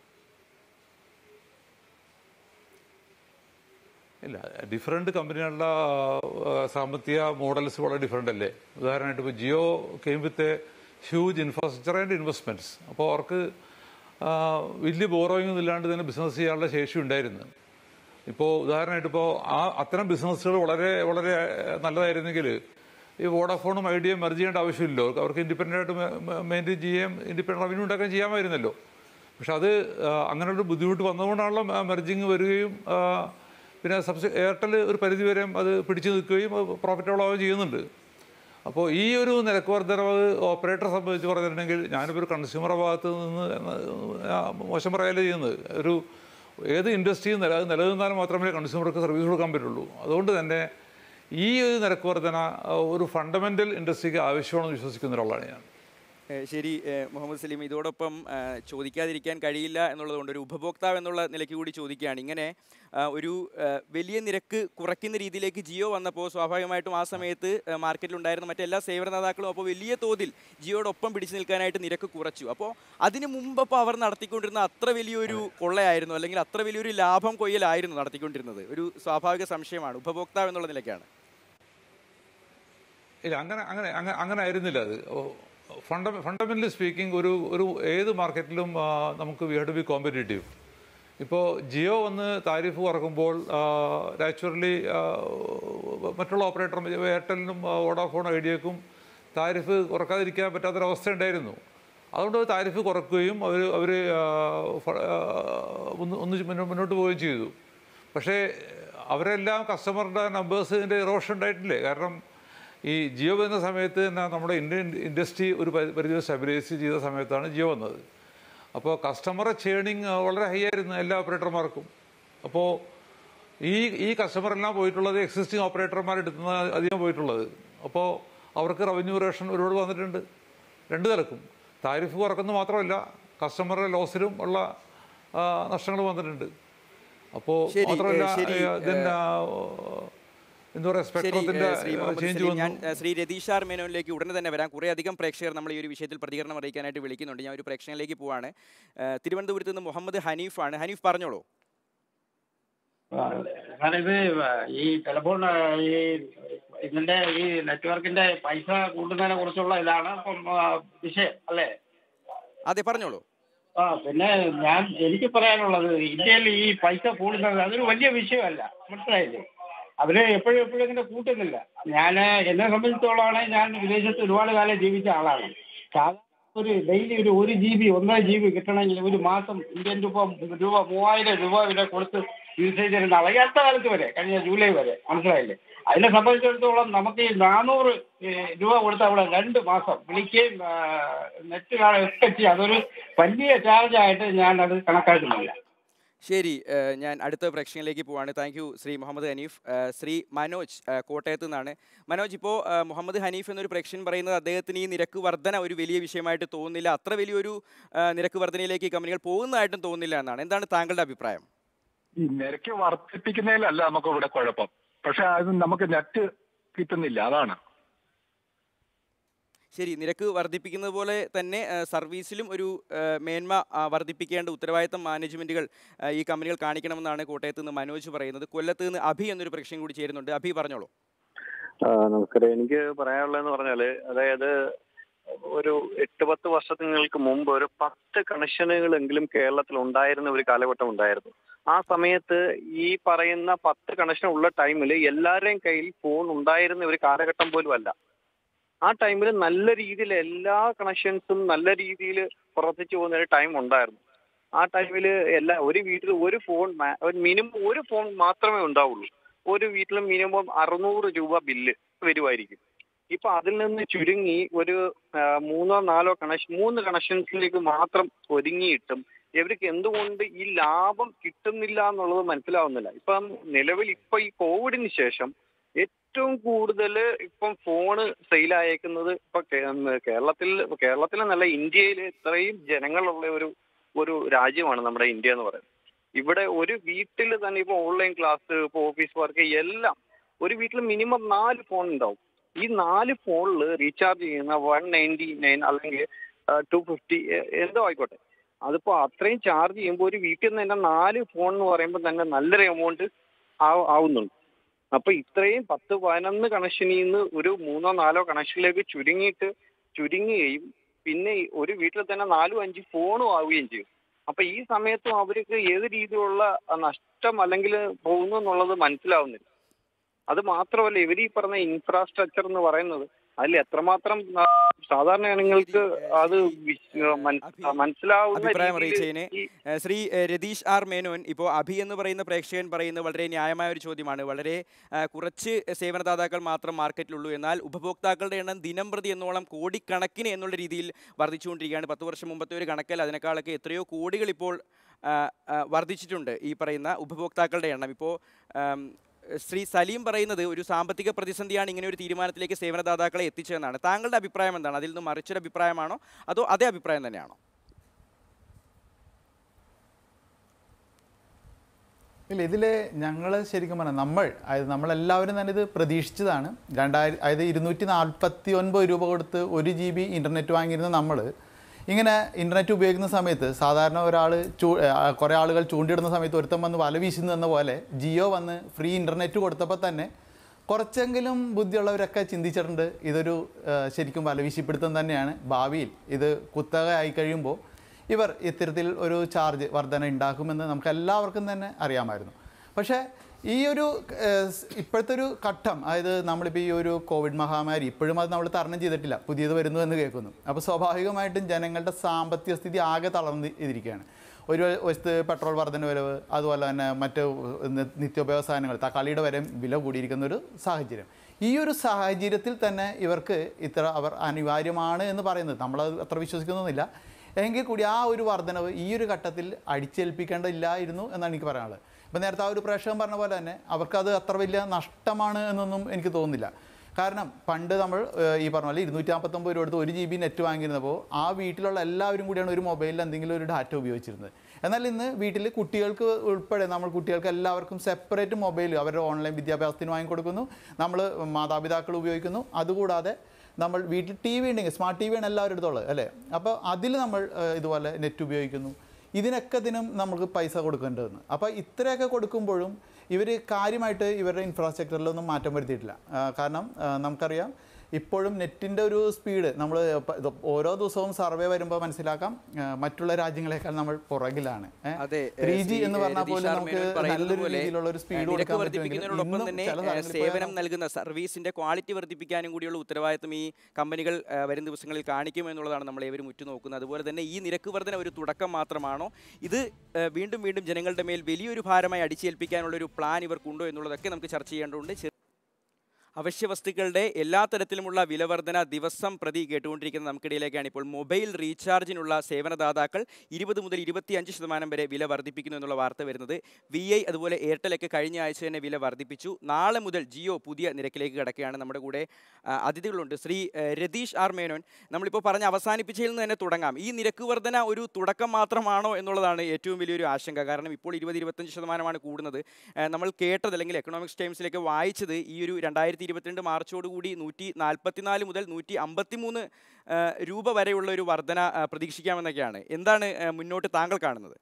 ഇല്ല ഡിഫറെൻറ്റ് കമ്പനികളുടെ ആ, സാമ്പത്തിക മോഡൽസ് വളരെ ഡിഫറെൻ്റ് അല്ലേ ഉദാഹരണമായിട്ട് ഇപ്പോൾ Jio came with huge infrastructure and investments അപ്പോൾ അവർക്ക് ആ, വലിയ ബോറോയിങ് ഇല്ലാണ്ട് തന്നെ ബിസിനസ് ചെയ്യാനുള്ള ശേഷി ഉണ്ടായിരുന്നു ഇപ്പോൾ ഉദാഹരണമായിട്ട് ഇപ്പോൾ ആ അത്തരം ബിസിനസ്സുകൾ വളരെ വളരെ നല്ലതായിരുന്നെങ്കിൽ ഈ വോഡാഫോണും ഐഡിയയും മെർജ് ചെയ്യേണ്ട ആവശ്യമില്ലല്ലോ അവർക്ക് ഇൻഡിപെൻഡൻ്റ് ആയിട്ട് മെയിൻറ്റെയിൻ ചെയ്യാൻ ഇൻഡിപെൻഡൻ്റ് റവന്യൂ ഉണ്ടാക്കാൻ ചെയ്യാമായിരുന്നല്ലോ പക്ഷെ അത് ആ, അങ്ങനെയുള്ള ബുദ്ധിമുട്ട് വന്നതുകൊണ്ടാണല്ലോ മെർജിങ് വരികയും ആ, പിന്നെ സബ്സി എയർടെൽ ഒരു പരിധി വരെ അത് പിടിച്ചു നിൽക്കുകയും പ്രോഫിറ്റബിൾ ആവുകയും ചെയ്യുന്നുണ്ട് അപ്പോൾ ഈ ഒരു നിരക്ക് വർധനവ് ഓപ്പറേറ്ററെ സംബന്ധിച്ച് പറഞ്ഞിട്ടുണ്ടെങ്കിൽ ഞാനിപ്പോൾ ഒരു കൺസ്യൂമർ ഭാഗത്ത് നിന്ന് ആ, മോശം പറയല്ലേ ചെയ്യുന്നത് ഒരു ഏത് ഇൻഡസ്ട്രിയും നില നിലനിന്നാൽ മാത്രമേ കൺസ്യൂമർക്ക് സർവീസ് കൊടുക്കാൻ പറ്റുള്ളൂ അതുകൊണ്ട് തന്നെ ഈ ഒരു നിരക്ക് വർധന ആ, ഒരു ഫണ്ടമെൻ്റൽ ഇൻഡസ്ട്രിക്ക് ആവശ്യമാണെന്ന് വിശ്വസിക്കുന്ന ഒരാളാണ് ഞാൻ ഏഹ് ശരി ഏഹ് മുഹമ്മദ് സലീം ഇതോടൊപ്പം ഏഹ് ചോദിക്കാതിരിക്കാൻ കഴിയില്ല എന്നുള്ളതുകൊണ്ട് ഒരു ഉപഭോക്താവ് എന്നുള്ള നിലയ്ക്ക് കൂടി ചോദിക്കുകയാണ് ഇങ്ങനെ ആഹ് ഒരു ഏഹ് വലിയ നിരക്ക് കുറയ്ക്കുന്ന രീതിയിലേക്ക് ജിയോ വന്നപ്പോൾ സ്വാഭാവികമായിട്ടും ആ സമയത്ത് ഏഹ് മാർക്കറ്റിലുണ്ടായിരുന്ന മറ്റെല്ലാ സേവനദാതാക്കളും അപ്പോൾ വലിയ തോതിൽ ജിയോടൊപ്പം പിടിച്ചു നിൽക്കാനായിട്ട് നിരക്ക് കുറച്ചു അപ്പോൾ അതിന് മുമ്പ് അപ്പോൾ അവർ നടത്തിക്കൊണ്ടിരുന്ന അത്ര വലിയൊരു കൊള്ളയായിരുന്നു അല്ലെങ്കിൽ അത്ര വലിയൊരു ലാഭം കൊയ്യലായിരുന്നു നടത്തിക്കൊണ്ടിരുന്നത് ഒരു സ്വാഭാവിക സംശയമാണ് ഉപഭോക്താവ് എന്നുള്ള നിലയ്ക്കാണ് ഇല്ല അങ്ങനെ അങ്ങനെ അങ്ങനെ അങ്ങനെ ആയിരുന്നില്ല അത് ഫണ്ട ഫണ്ടമെന്റലി സ്പീക്കിംഗ് ഒരു ഒരു ഏത് മാർക്കറ്റിലും ആ, നമുക്ക് we have to B competitive ഇപ്പോൾ ജിയോ വന്ന് താരിഫ് കുറക്കുമ്പോൾ നാച്ചുറലി മറ്റുള്ള ഓപ്പറേറ്റർ എയർടെലിനും ആ, വോഡാഫോൺ ഐഡിയക്കും താരിഫ് കുറക്കാതിരിക്കാൻ പറ്റാത്തൊരവസ്ഥ ഉണ്ടായിരുന്നു അതുകൊണ്ട് താരിഫ് കുറക്കുകയും അവർ അവർ ഒന്ന് മുന്നോ- മുന്നോട്ട് പോവുകയും ചെയ്തു പക്ഷേ അവരെല്ലാം കസ്റ്റമറുടെ നമ്പേഴ്സിൻ്റെ ഇറോഷൻ ഉണ്ടായിട്ടില്ലേ കാരണം ഈ ജിയോ വരുന്ന സമയത്ത് തന്നെ നമ്മുടെ ഇന്ത്യൻ ഇൻഡസ്ട്രി ഒരു പരി- പരിധി സ്റ്റെബിലൈസ് ചെയ്ത സമയത്താണ് ജിയോ വന്നത് അപ്പോൾ കസ്റ്റമറെ ചേണിങ് വളരെ ഹൈ ആയിരുന്നു എല്ലാ ഓപ്പറേറ്റർമാർക്കും അപ്പോൾ ഈ ഈ കസ്റ്റമർ എല്ലാം പോയിട്ടുള്ളത് എക്സിസ്റ്റിംഗ് ഓപ്പറേറ്റർമാർ എടുത്തുന്ന അധികം പോയിട്ടുള്ളത് അപ്പോൾ അവർക്ക് റവന്യൂ റേഷൻ ഒരുപാട് വന്നിട്ടുണ്ട് രണ്ട് നിലക്കും താരിഫ് കുറക്കുന്നത് മാത്രമല്ല കസ്റ്റമറുടെ ലോസിലും ഉള്ള ആ, നഷ്ടങ്ങൾ വന്നിട്ടുണ്ട് അപ്പോൾ ശരി, മാത്രമല്ല ഏ, ശരി, ഏ, then, ആ, എന്താ പറയുക ശരി സ്പെക്ട്രത്തിന്റെ ഏഹ് ശ്രീ മുഹമ്മദ് ചേഞ്ച് സലീം, ഞാൻ വന്നു ഏഹ് ശ്രീ രതീഷാർ മേനോനിലേക്ക് ഉടനെ തന്നെ വരാം കുറേ അധികം പ്രേക്ഷകർ നമ്മൾ ഈ ഒരു വിഷയത്തിൽ പ്രതികരണം അറിയിക്കാനായിട്ട് വിളിക്കുന്നുണ്ട് ഞാൻ ഒരു പ്രേക്ഷകനിലേക്ക് പോവാണ് ഏഹ് തിരുവനന്തപുരത്ത് നിന്ന് മുഹമ്മദ് ഹനീഫാണ് ഹനീഫ് പറഞ്ഞോളൂ സാർ ഇത് ഈ ടെലിഫോൺ ഈ ഇതിന്റെ ഈ നെറ്റ്വർക്കിന്റെ പൈസ കൂട്ടുന്നതിനെ കുറിച്ചുള്ള ഇതാണ് ഇപ്പം ആ, വിഷയം അല്ലേ അതെ പറഞ്ഞോളൂ ആ പിന്നെ ഞാൻ എനിക്ക് പറയാനുള്ളത് ഇന്ത്യയിൽ ഈ പൈസ കൂടുന്നത് അതൊരു വലിയ വിഷയമല്ല മനസ്സിലായില്ലേ അവര് എപ്പോഴും എപ്പോഴും ഇങ്ങനെ കൂട്ടുന്നില്ല ഞാൻ എന്നെ സംബന്ധിച്ചോളാണ് ഞാൻ വിദേശത്ത് ഒരുപാട് കാലം ജീവിച്ച ആളാണ് സാധാരണ ഒരു ഡെയിലി ഒരു ഒരു ജി ബി ഒന്നര ജി ബി കിട്ടണമെങ്കിൽ ഒരു മാസം ഇന്ത്യൻ രൂപ രൂപ മൂവായിരം രൂപ വില കൊടുത്ത് യൂസേജ് ചെയ്യുന്ന ആളാണ് ഈ അടുത്ത കാലത്ത് വരെ കഴിഞ്ഞ ജൂലൈ വരെ മനസ്സിലായില്ലേ അതിനെ സംബന്ധിച്ചിടത്തോളം നമുക്ക് ഈ നാനൂറ് രൂപ കൊടുത്ത് അവിടെ രണ്ട് മാസം വിളിക്കുകയും ആ, നെറ്റ് കാണാൻ ഒക്കെ ചെയ്യും അതൊരു വലിയ ചാർജ് ആയിട്ട് ഞാൻ അത് കണക്കാക്കുന്നില്ല ശരി ഏഹ് ഞാൻ അടുത്ത പ്രേക്ഷകനിലേക്ക് പോവാണ് താങ്ക് യു ശ്രീ മുഹമ്മദ് ഹനീഫ് ഏഹ് ശ്രീ മനോജ് ഏഹ് കോട്ടയത്ത് നിന്നാണ് മനോജ് ഇപ്പോൾ ഏഹ് മുഹമ്മദ് ഹനീഫ് എന്നൊരു പ്രേക്ഷകൻ പറയുന്നത് അദ്ദേഹത്തിന് ഈ നിരക്ക് വർധന ഒരു വലിയ വിഷയമായിട്ട് തോന്നുന്നില്ല അത്ര വലിയൊരു ഏഹ് നിരക്ക് വർധനയിലേക്ക് ഈ കമ്പനികൾ പോകുന്നതായിട്ടും തോന്നുന്നില്ല എന്നാണ് എന്താണ് താങ്കളുടെ അഭിപ്രായം ഈ നിരക്ക് വർദ്ധിപ്പിക്കുന്നതിലല്ല നമുക്ക് ഇവിടെ കുഴപ്പം പക്ഷെ അത് നമുക്ക് നെറ്റ് കിട്ടുന്നില്ല അതാണ് ശരി നിരക്ക് വർദ്ധിപ്പിക്കുന്നത് പോലെ തന്നെ ആ, സർവീസിലും ഒരു ആ, മേന്മ ആ, വർദ്ധിപ്പിക്കേണ്ട ഉത്തരവാദിത്തം മാനേജ്മെന്റുകൾ ആ, ഈ കമ്പനികൾ കാണിക്കണമെന്നാണ് കോട്ടയത്ത് നിന്ന് മനോജ് പറയുന്നത് കൊല്ലത്ത് നിന്ന് അഭി എന്നൊരു പ്രേക്ഷകൻ കൂടി ചേരുന്നുണ്ട് അഭി പറഞ്ഞോളൂ ആ, നമസ്കാരം എനിക്ക് പറയാനുള്ളതെന്ന് പറഞ്ഞാല് അതായത് ഒരു എട്ട് പത്ത് വർഷങ്ങൾക്ക് മുമ്പ് ഒരു പത്ത് കണക്ഷനുകളെങ്കിലും കേരളത്തിൽ ഉണ്ടായിരുന്ന ഒരു കാലഘട്ടം ഉണ്ടായിരുന്നു ആ സമയത്ത് ഈ പറയുന്ന പത്ത് കണക്ഷൻ ഉള്ള ടൈമിൽ എല്ലാവരുടെയും കയ്യിൽ ഫോൺ ഉണ്ടായിരുന്ന ഒരു കാലഘട്ടം പോലും അല്ല ആ ടൈമിൽ നല്ല രീതിയിൽ എല്ലാ കണക്ഷൻസും നല്ല രീതിയിൽ പ്രവർത്തിച്ചു പോകുന്ന ഒരു ടൈം ഉണ്ടായിരുന്നു ആ ടൈമിൽ എല്ലാ ഒരു വീട്ടിൽ ഒരു ഫോൺ മിനിമം ഒരു ഫോൺ മാത്രമേ ഉണ്ടാവുള്ളൂ ഒരു വീട്ടിൽ മിനിമം അറുന്നൂറ് രൂപ ബില്ല് വരുമായിരിക്കും ഇപ്പൊ അതിൽ നിന്ന് ചുരുങ്ങി ഒരു ആ, മൂന്നോ നാലോ കണക്ഷൻ മൂന്ന് കണക്ഷൻസിലേക്ക് മാത്രം ഒരുങ്ങിയിട്ടും ഇവർക്ക് എന്തുകൊണ്ട് ഈ ലാഭം കിട്ടുന്നില്ല എന്നുള്ളത് മനസ്സിലാവുന്നില്ല ഇപ്പം നിലവിൽ ഇപ്പൊ ഈ കോവിഡിന് ശേഷം ഏറ്റവും കൂടുതൽ ഇപ്പം ഫോണ് സെയിലായേക്കുന്നത് ഇപ്പൊ കേ- കേരളത്തിൽ കേരളത്തിൽ നല്ല ഇന്ത്യയിൽ ഇത്രയും ജനങ്ങളുള്ള ഒരു ഒരു രാജ്യമാണ് നമ്മുടെ ഇന്ത്യ എന്ന് പറയുന്നത് ഇവിടെ ഒരു വീട്ടിൽ തന്നെ ഇപ്പൊ ഓൺലൈൻ ക്ലാസ് ഇപ്പൊ ഓഫീസ് വർക്ക് എല്ലാം ഒരു വീട്ടിൽ മിനിമം നാല് ഫോൺ ഉണ്ടാവും ഈ നാല് ഫോണിൽ റീചാർജ് ചെയ്യുന്ന വൺ നയൻറ്റി നയൻ അല്ലെങ്കിൽ ടു ഫിഫ്റ്റി എന്തോ ആയിക്കോട്ടെ അതിപ്പോ അത്രയും ചാർജ് ചെയ്യുമ്പോൾ ഒരു വീട്ടിൽ നിന്ന് തന്നെ നാല് ഫോൺ എന്ന് പറയുമ്പോൾ തന്നെ നല്ലൊരു എമൗണ്ട് ആവുന്നുണ്ട് അപ്പൊ ഇത്രയും പത്ത് പതിനൊന്ന് കണക്ഷനിൽ നിന്ന് ഒരു മൂന്നോ നാലോ കണക്ഷനിലേക്ക് ചുരുങ്ങിയിട്ട് ചുരുങ്ങുകയും പിന്നെ ഈ ഒരു വീട്ടിൽ തന്നെ നാലും അഞ്ച് ഫോണും ആവുകയും ചെയ്യും അപ്പൊ ഈ സമയത്തും അവർക്ക് ഏത് രീതിയിലുള്ള നഷ്ടം അല്ലെങ്കിൽ പോകുന്നു എന്നുള്ളത് മനസ്സിലാവുന്നില്ല അത് മാത്രമല്ല ഇവർ ഈ പറഞ്ഞ ഇൻഫ്രാസ്ട്രക്ചർ എന്ന് പറയുന്നത് അതിൽ എത്രമാത്രം ആ, സാധാരണ ജനങ്ങൾക്ക് അത് വിശ്- മന- മനസ്സിലാവുന്ന അഭിപ്രായം രീതിയിൽ അറിയിച്ചതിന് ഈ ഏഹ് ശ്രീ ഏഹ് രതീഷ് ആർ മേനോൻ ഇപ്പോൾ അഭി എന്ന് പറയുന്ന പ്രേക്ഷകൻ പറയുന്നത് വളരെ ന്യായമായ ഒരു ചോദ്യമാണ് വളരെ ഏഹ് കുറച്ച് സേവനദാതാക്കൾ മാത്രം മാർക്കറ്റിലുള്ളൂ എന്നാൽ ഉപഭോക്താക്കളുടെ എണ്ണം ദിനം പ്രതി എന്നോളം കോടിക്കണക്കിന് എന്നുള്ള രീതിയിൽ വർദ്ധിച്ചുകൊണ്ടിരിക്കുകയാണ് പത്ത് വർഷം മുമ്പത്തെ ഒരു കണക്കല്ല അതിനേക്കാളൊക്കെ എത്രയോ കോടികൾ ഇപ്പോൾ ആ, ആ, വർദ്ധിച്ചിട്ടുണ്ട് ഈ പറയുന്ന ഉപഭോക്താക്കളുടെ എണ്ണം ഇപ്പോൾ ആം, ശ്രീ സലീം പറയുന്നത് ഒരു സാമ്പത്തിക പ്രതിസന്ധിയാണ് ഇങ്ങനെ ഒരു തീരുമാനത്തിലേക്ക് സേവനദാതാക്കളെ എത്തിച്ചതെന്നാണ് താങ്കളുടെ അഭിപ്രായം എന്താണ് അതിൽ നിന്ന് മറിച്ചൊരു അഭിപ്രായമാണോ അതോ അതേ അഭിപ്രായം തന്നെയാണോ ഇല്ല ഇതിൽ ഞങ്ങൾ ശരിക്കും പറഞ്ഞാൽ നമ്മൾ അതായത് നമ്മളെല്ലാവരും തന്നെ ഇത് പ്രതീക്ഷിച്ചതാണ് രണ്ടായിരം അതായത് ഇരുന്നൂറ്റി നാൽപ്പത്തി ഒൻപത് രൂപ കൊടുത്ത് ഒരു ജി ബി ഇൻ്റർനെറ്റ് വാങ്ങിയിരുന്ന നമ്മൾ ഇങ്ങനെ ഇൻ്റർനെറ്റ് ഉപയോഗിക്കുന്ന സമയത്ത് സാധാരണ ഒരാൾ ചൂ ആ, കുറേ ആളുകൾ ചൂണ്ടിയിടുന്ന സമയത്ത് ഒരുത്തൻ വന്ന് വല വീശുന്നു എന്ന പോലെ ജിയോ വന്ന് ഫ്രീ ഇൻ്റർനെറ്റ് കൊടുത്തപ്പോൾ തന്നെ കുറച്ചെങ്കിലും ബുദ്ധിയുള്ളവരൊക്കെ ചിന്തിച്ചിട്ടുണ്ട് ഇതൊരു ആ, ശരിക്കും വലവീശിപ്പിടുത്തം തന്നെയാണ് ഭാവിയിൽ ഇത് കുത്തക ആയി കഴിയുമ്പോൾ ഇവർ ഇത്തരത്തിൽ ഒരു ചാർജ് വർധന ഉണ്ടാക്കുമെന്ന് നമുക്ക് എല്ലാവർക്കും തന്നെ അറിയാമായിരുന്നു പക്ഷേ ഈ ഒരു ഏഹ്, സ് ഇപ്പോഴത്തെ ഒരു ഘട്ടം അതായത് നമ്മളിപ്പോൾ ഈ ഒരു കോവിഡ് മഹാമാരി ഇപ്പോഴും അത് നമ്മൾ തരണം ചെയ്തിട്ടില്ല പുതിയത് വരുന്നു എന്ന് കേൾക്കുന്നു അപ്പോൾ സ്വാഭാവികമായിട്ടും ജനങ്ങളുടെ സാമ്പത്തിക സ്ഥിതി ആകെ തളർന്ന് ഇരിക്കുകയാണ് ഒരു വശത്ത് പെട്രോൾ വർധന വരവ് അതുപോലെ തന്നെ മറ്റ് നി- നിത്യോപയോഗ സാധനങ്ങൾ തക്കാളിയുടെ വരെ വില കൂടിയിരിക്കുന്ന ഒരു സാഹചര്യം ഈ ഒരു സാഹചര്യത്തിൽ തന്നെ ഇവർക്ക് ഇത്ര അവർ അനിവാര്യമാണ് എന്ന് പറയുന്നത് നമ്മളത് അത്ര വിശ്വസിക്കുന്നൊന്നുമില്ല എങ്കിൽ കൂടി ആ ഒരു വർധനവ് ഈ ഒരു ഘട്ടത്തിൽ അടിച്ചേൽപ്പിക്കേണ്ടതില്ലായിരുന്നു എന്നാണ് എനിക്ക് പറയാനുള്ളത് ഇപ്പം നേരത്തെ ആ ഒരു പ്രേക്ഷകൻ പറഞ്ഞ പോലെ തന്നെ അവർക്കത് അത്ര വലിയ നഷ്ടമാണ് എന്നൊന്നും എനിക്ക് തോന്നുന്നില്ല കാരണം പണ്ട് നമ്മൾ ഏഹ്, ഈ പറഞ്ഞ പോലെ ഇരുന്നൂറ്റി നാൽപ്പത്തൊമ്പത് രൂപ എടുത്ത് ഒരു ജി ബി നെറ്റ് വാങ്ങിയിരുന്നപ്പോൾ ആ വീട്ടിലുള്ള എല്ലാവരും കൂടിയാണ് ഒരു മൊബൈലിൽ എന്തെങ്കിലും ഒരു ഡാറ്റ ഉപയോഗിച്ചിരുന്നത് എന്നാൽ ഇന്ന് വീട്ടിൽ കുട്ടികൾക്ക് ഉൾപ്പെടെ നമ്മൾ കുട്ടികൾക്ക് എല്ലാവർക്കും സെപ്പറേറ്റ് മൊബൈൽ അവരുടെ ഓൺലൈൻ വിദ്യാഭ്യാസത്തിന് വാങ്ങിക്കൊടുക്കുന്നു നമ്മൾ മാതാപിതാക്കൾ ഉപയോഗിക്കുന്നു അതുകൂടാതെ നമ്മൾ വീട്ടിൽ ടി വി ഉണ്ടെങ്കിൽ സ്മാർട്ട് ടി വി ആണ് എല്ലാവരുടെ അടുത്തുള്ളത് അല്ലേ അപ്പോൾ അതിൽ നമ്മൾ ഏഹ്, ഇതുപോലെ നെറ്റ് ഉപയോഗിക്കുന്നു ഇതിനൊക്കെ ഇതിനും നമുക്ക് പൈസ കൊടുക്കേണ്ടതെന്ന് അപ്പോൾ ഇത്രയൊക്കെ കൊടുക്കുമ്പോഴും ഇവർ കാര്യമായിട്ട് ഇവരുടെ ഇൻഫ്രാസ്ട്രക്ചറിലൊന്നും മാറ്റം വരുത്തിയിട്ടില്ല ആ, കാരണം ആ, നമുക്കറിയാം ഇപ്പോഴും നെറ്റിൻ്റെ ഒരു സ്പീഡ് നമ്മൾ ഓരോ ദിവസവും സർവേ വരുമ്പോൾ മനസ്സിലാക്കാം ആ, മറ്റുള്ള രാജ്യങ്ങളെക്കാൾ നമ്മൾ പുറകിലാണ് അതെ ത്രീ ജി ശ്രീ, എന്ന് ഏ, പറഞ്ഞാൽ രതീഷ് പോലും ആർ നമുക്ക് മേനോൻ പറയുന്നത് നല്ലൊരു പോലെ, രീതിയിലുള്ള ഒരു ഏ, സ്പീഡ് നിരക്ക് കൊടുക്കാൻ വർദ്ധിപ്പിക്കുന്നതിനോടൊപ്പം പറ്റുമെങ്കിലും തന്നെ ഇന്നും ഏ, ചില സ്ഥലങ്ങളിൽ സേവനം പോയാൽ നൽകുന്ന സർവീസിന്റെ ക്വാളിറ്റി വർദ്ധിപ്പിക്കാനും കൂടിയുള്ള ഉത്തരവാദിത്തം ഈ കമ്പനികൾ ഏ, വരും ദിവസങ്ങളിൽ കാണിക്കും എന്നുള്ളതാണ് നമ്മൾ ഏവരും ഉറ്റുനോക്കുന്നത് അതുപോലെ തന്നെ ഈ നിരക്ക് വർധന ഒരു തുടക്കം മാത്രമാണോ ഇത് ഏ, വീണ്ടും വീണ്ടും ജനങ്ങളുടെ മേൽ വലിയൊരു ഭാരമായി അടിച്ചേൽപ്പിക്കാനുള്ള ഒരു പ്ലാൻ ഇവർക്കുണ്ടോ എന്നുള്ളതൊക്കെ നമുക്ക് ചർച്ച ചെയ്യേണ്ടതുണ്ട് ചെറു- അവശ്യ വസ്തുക്കളുടെ എല്ലാ തരത്തിലുമുള്ള വിലവർധന ദിവസം പ്രതി കേട്ടുകൊണ്ടിരിക്കുന്ന നമുക്കിടയിലേക്കാണ് ഇപ്പോൾ മൊബൈൽ റീചാർജിനുള്ള സേവനദാതാക്കൾ ഇരുപത് മുതൽ ഇരുപത്തിയഞ്ച് ശതമാനം വരെ വില വർദ്ധിപ്പിക്കുന്നു എന്നുള്ള വാർത്ത വരുന്നത് വി ഐ അതുപോലെ എയർടെലൊക്കെ കഴിഞ്ഞ ആഴ്ച തന്നെ വില വർദ്ധിപ്പിച്ചു നാളെ മുതൽ ജിയോ പുതിയ നിരക്കിലേക്ക് കിടക്കുകയാണ് നമ്മുടെ കൂടെ ആ, അതിഥികളുണ്ട് ശ്രീ ഏ, രതീഷ് ആർ മേനോൻ നമ്മളിപ്പോൾ പറഞ്ഞ് അവസാനിപ്പിച്ചതിൽ നിന്ന് തന്നെ തുടങ്ങാം ഈ നിരക്ക് വർധന ഒരു തുടക്കം മാത്രമാണോ എന്നുള്ളതാണ് ഏറ്റവും വലിയൊരു ആശങ്ക കാരണം ഇപ്പോൾ ഇരുപത് ഇരുപത്തഞ്ച് ശതമാനമാണ് കൂടുന്നത് ഏ, നമ്മൾ കേട്ടത് അല്ലെങ്കിൽ എക്കണോമിക്സ് ടൈംസിലേക്ക് വായിച്ചത് ഈ ഒരു രണ്ടായിരത്തി രണ്ടായിരത്തി ഇരുപത്തിരണ്ട് മാർച്ചോടുകൂടി നൂറ്റി നാൽപ്പത്തിനാല് മുതൽ നൂറ്റി അമ്പത്തിമൂന്ന് രൂപ വരെയുള്ള ഒരു വർധന ആ, പ്രതീക്ഷിക്കാമെന്നൊക്കെയാണ് എന്താണ് ആ, മുന്നോട്ട് താങ്കൾ കാണുന്നത്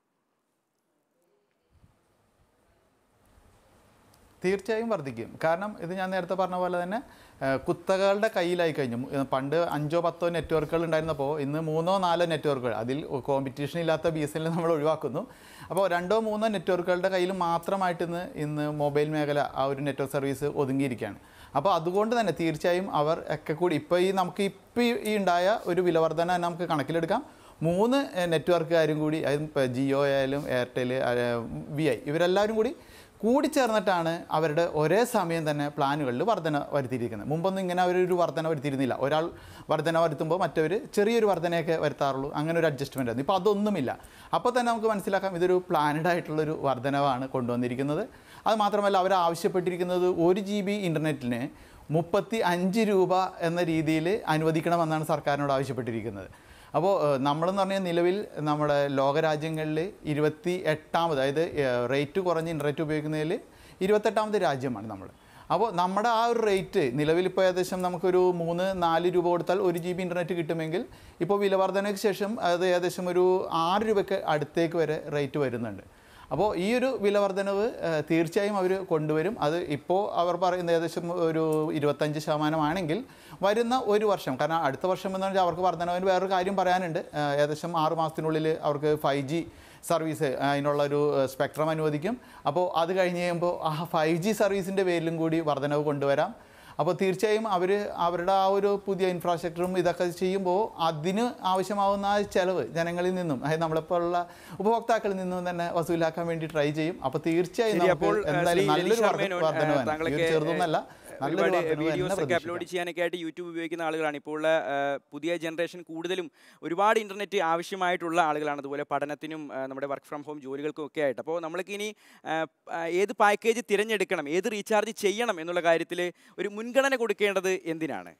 തീർച്ചയായും വർദ്ധിക്കും കാരണം ഇത് ഞാൻ നേരത്തെ പറഞ്ഞ പോലെ തന്നെ ആ, കുത്തകകളുടെ കയ്യിലായി കഴിഞ്ഞു ഉം, പണ്ട് അഞ്ചോ പത്തോ നെറ്റ്വർക്കുകൾ ഉണ്ടായിരുന്നപ്പോൾ ഇന്ന് മൂന്നോ നാലോ നെറ്റ്വർക്കുകൾ അതിൽ കോമ്പറ്റീഷൻ ഇല്ലാത്ത ബി എസ് എൽ നമ്മൾ ഒഴിവാക്കുന്നു അപ്പോൾ രണ്ടോ മൂന്നോ നെറ്റ്വർക്കുകളുടെ കയ്യിൽ മാത്രമായിട്ട് ഇന്ന് ഇന്ന് മൊബൈൽ മേഖല ആ ഒരു നെറ്റ്വർക്ക് സർവീസ് ഒതുങ്ങിയിരിക്കുകയാണ് അപ്പോൾ അതുകൊണ്ട് തന്നെ തീർച്ചയായും അവർ ഒക്കെ കൂടി ഇപ്പോൾ ഈ നമുക്ക് ഇപ്പോൾ ഈ ഉണ്ടായ ഒരു വിലവർധന തന്നെ നമുക്ക് കണക്കിലെടുക്കാം മൂന്ന് നെറ്റ്വർക്കുകാരും കൂടി അതായത് ഇപ്പോൾ ജിയോ ആയാലും എയർടെൽ വി ഐ ഇവരെല്ലാവരും കൂടി കൂടിച്ചേർന്നിട്ടാണ് അവരുടെ ഒരേ സമയം തന്നെ പ്ലാനുകളിൽ വർധന വരുത്തിയിരിക്കുന്നത് മുമ്പൊന്നും ഇങ്ങനെ അവരൊരു വർധന വരുത്തിയിരുന്നില്ല ഒരാൾ വർധന വരുത്തുമ്പോൾ മറ്റവർ ചെറിയൊരു വർധനയൊക്കെ വരുത്താറുള്ളൂ അങ്ങനെ ഒരു അഡ്ജസ്റ്റ്മെൻ്റ് ആയിരുന്നു ഇപ്പോൾ അതൊന്നുമില്ല അപ്പോൾ തന്നെ നമുക്ക് മനസ്സിലാക്കാം ഇതൊരു പ്ലാനഡ് ആയിട്ടുള്ളൊരു വർധനവാണ് കൊണ്ടുവന്നിരിക്കുന്നത് അത് മാത്രമല്ല അവർ ആവശ്യപ്പെട്ടിരിക്കുന്നത് ഒരു ജി ബി ഇൻ്റർനെറ്റിന് മുപ്പത്തി അഞ്ച് രൂപ എന്ന രീതിയിൽ അനുവദിക്കണമെന്നാണ് സർക്കാരിനോട് ആവശ്യപ്പെട്ടിരിക്കുന്നത് അപ്പോൾ ഏഹ്, നമ്മളെന്ന് പറഞ്ഞാൽ നിലവിൽ നമ്മുടെ ലോകരാജ്യങ്ങളിൽ ഇരുപത്തി എട്ടാമത് അതായത് ഏഹ്, റേറ്റ് കുറഞ്ഞ് ഇൻ്റർനെറ്റ് ഉപയോഗിക്കുന്നതിൽ ഇരുപത്തെട്ടാമത് രാജ്യമാണ് നമ്മൾ അപ്പോൾ നമ്മുടെ ആ ഒരു റേറ്റ് നിലവിൽ ഇപ്പോൾ ഏകദേശം നമുക്കൊരു മൂന്ന് നാല് രൂപ കൊടുത്താൽ ഒരു ജി ബി ഇൻ്റർനെറ്റ് കിട്ടുമെങ്കിൽ ഇപ്പോൾ വിലവർധനയ്ക്ക് ശേഷം അത് ഏകദേശം ഒരു ആറ് രൂപയ്ക്ക് അടുത്തേക്ക് വരെ റേറ്റ് വരുന്നുണ്ട് അപ്പോൾ ഈ ഒരു വിലവർധനവ് ഏഹ്, തീർച്ചയായും അവർ കൊണ്ടുവരും അത് ഇപ്പോൾ അവർ പറയുന്ന ഏകദേശം ഒരു ഇരുപത്തഞ്ച് ശതമാനമാണെങ്കിൽ വരുന്ന ഒരു വർഷം കാരണം അടുത്ത വർഷം എന്ന് പറഞ്ഞാൽ അവർക്ക് വർധനവിന് വേറൊരു കാര്യം പറയാനുണ്ട് ഏഹ്, ഏകദേശം ആറ് മാസത്തിനുള്ളിൽ അവർക്ക് ഫൈവ് ജി സർവീസ് അതിനുള്ള ഒരു സ്പെക്ട്രം അനുവദിക്കും അപ്പോൾ അത് കഴിഞ്ഞ് കഴിയുമ്പോൾ ആ ഫൈവ് ജി സർവീസിൻ്റെ പേരിലും കൂടി വർധനവ് കൊണ്ടുവരാം അപ്പോൾ തീർച്ചയായും അവർ അവരുടെ ആ ഒരു പുതിയ ഇൻഫ്രാസ്ട്രക്ചറും ഇതൊക്കെ ചെയ്യുമ്പോൾ അതിന് ആവശ്യമാവുന്ന ആ ചെലവ് ജനങ്ങളിൽ നിന്നും അതായത് നമ്മളിപ്പോഴുള്ള ഉപഭോക്താക്കളിൽ നിന്നും തന്നെ വസൂലാക്കാൻ വേണ്ടി ട്രൈ ചെയ്യും അപ്പോൾ തീർച്ചയായും ശരി, നമുക്ക് അപ്പോൾ ആ, എന്തായാലും ശ്രീ നല്ലൊരു എലീഷ വർദ്ധ- മേനോൻ, വർധന ആ, വേണം. ഈ താങ്കളൊക്കെ, ഒരു ചെറുതൊന്നല്ല നല്ലൊരു ഒരുപാട് വർധന തന്നെ വീഡിയോസ് ഒക്കെ അപ്ലോഡ് പ്രതീക്ഷിക്കാം. ചെയ്യാനൊക്കെ ആയിട്ട് യൂട്യൂബ് ഉപയോഗിക്കുന്ന ആളുകളാണ് ഇപ്പോൾ ഉള്ള ആ, പുതിയ ജനറേഷൻ കൂടുതലും ഒരുപാട് ഇന്റർനെറ്റ് ആവശ്യമായിട്ടുള്ള ആളുകളാണ് അതുപോലെ പഠനത്തിനും ആ, നമ്മുടെ വർക്ക് ഫ്രം ഹോം ജോലികൾക്കും ഒക്കെ ആയിട്ട് അപ്പോൾ നമ്മൾക്ക് ഇനി ആ, ആ, ഏത് പാക്കേജ് തിരഞ്ഞെടുക്കണം ഏത് റീചാർജ് ചെയ്യണം എന്നുള്ള കാര്യത്തിൽ ഒരു മുൻഗണന കൊടുക്കേണ്ടത് എന്തിനാണ്